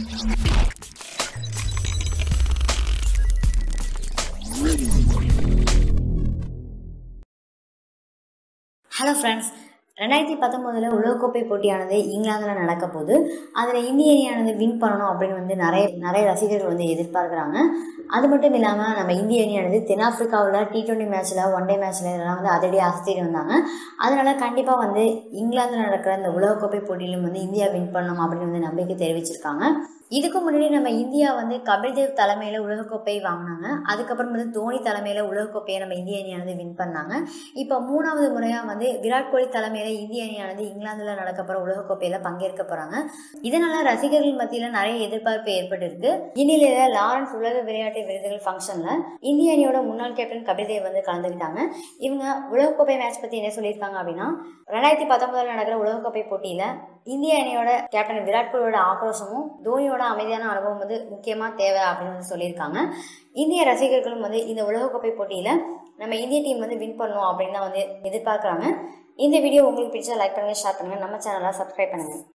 hello friends ரெண்டாயிரத்தி பத்தொம்போதில் உலகக்கோப்பை போட்டியானது இங்கிலாந்தில் நடக்க போகுது அதில் இந்திய அணியானது வின் பண்ணணும் அப்படின்னு வந்து நிறைய நிறைய ரசிகர்கள் வந்து எதிர்பார்க்குறாங்க அது மட்டும் இல்லாமல் நம்ம இந்திய அணியானது தென்னாப்பிரிக்காவில் டி டுவெண்ட்டி மேட்ச்சில் ஒன் டே மேட்ச்சில் இதெல்லாம் வந்து அதிரடி அசத்திட்டு வந்தாங்க அதனால் கண்டிப்பாக வந்து இங்கிலாந்தில் நடக்கிற இந்த உலகக்கோப்பை போட்டியிலும் வந்து இந்தியா வின் பண்ணணும் அப்படின்னு வந்து நம்பிக்கை தெரிவிச்சிருக்காங்க இதுக்கு முன்னாடி நம்ம இந்தியா வந்து கபில்தேவ் தலைமையில் உலகக்கோப்பை வாங்கினாங்க அதுக்கப்புறம் வந்து தோனி தலைமையில் உலகக்கோப்பையை நம்ம இந்திய அணியானது வின் பண்ணாங்க இப்போ மூணாவது முறையாக வந்து விராட் கோலி தலைமையில் இந்திய அணியானது இங்கிலாந்தில் நடக்க போகிற உலகக்கோப்பையில் பங்கேற்க போகிறாங்க இதனால ரசிகர்கள் மத்தியில் நிறைய எதிர்பார்ப்பு ஏற்பட்டிருக்கு இந்நிலையில லாரன்ஸ் உலக விளையாட்டு விருதுகள் ஃபங்க்ஷனில் இந்திய அணியோட முன்னாள் கேப்டன் கபில்தேவ் வந்து கலந்துக்கிட்டாங்க இவங்க உலகக்கோப்பை மேட்ச் பற்றி என்ன சொல்லியிருக்காங்க அப்படின்னா ரெண்டாயிரத்தி பத்தொன்பதில் நடக்கிற உலகக்கோப்பை போட்டியில் இந்திய அணியோட கேப்டன் விராட் கோலியோட ஆக்ரோஷமும் தோனியோட அமைதியான அனுபவம் வந்து முக்கியமாக தேவை அப்படின்னு வந்து சொல்லியிருக்காங்க இந்திய ரசிகர்களும் வந்து இந்த உலகக்கோப்பை போட்டியில் நம்ம இந்திய டீம் வந்து வின் பண்ணும் அப்படின்னு தான் வந்து எதிர்பார்க்குறாங்க இந்த வீடியோ உங்களுக்கு பிடிச்சா லைக் பண்ணுங்கள் ஷேர் பண்ணுங்கள் நம்ம சேனலை சப்ஸ்கிரைப் பண்ணுங்கள்